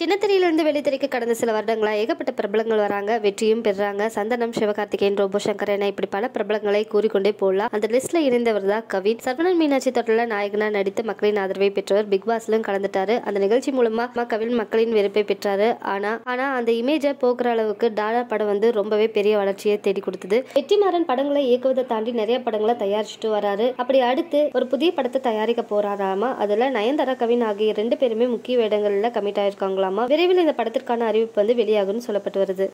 சின்னத்திரையிலிருந்து வெளித்திரைக்கு கடந்த சில வருடங்களா ஏகப்பட்ட பிரபலங்கள் வராங்க வெற்றியும் பெறுறாங்க சந்தனம் சிவகார்த்திகேயன் ரோபோ சங்கர் என இப்படி பல பிரபலங்களை கூறிக்கொண்டே போகலாம் அந்த லிஸ்ட்ல இணைந்தவர் தான் கவின் சர்வனன் மீனாட்சி தொடரில் நாயகனா நடித்து மக்களின் ஆதரவை பெற்றவர் பிக் பாஸ்லும் கலந்துட்டாரு அந்த நிகழ்ச்சி மூலமா ம- கவின் மக்களின் வெறுப்பை பெற்றாரு ஆனா ஆனா அந்த இமேஜை போக்குற அளவுக்கு டாடா படம் வந்து ரொம்பவே பெரிய வளர்ச்சியை தேடி கொடுத்தது வெற்றிமாறன் படங்களை இயக்குவதை தாண்டி நிறைய படங்களை தயாரிச்சுட்டு வராரு அப்படி அடுத்து ஒரு புதிய படத்தை தயாரிக்க போறாராமா அதுல நயன்தாரா கவின் ஆகிய ரெண்டு பேருமே முக்கிய வேடங்கள்ல கமிட் ஆயிருக்காங்களாமா விரைவில் இந்த படத்திற்கான அறிவிப்பு வந்து வெளியாகும்னு சொல்லப்பட்டு வருது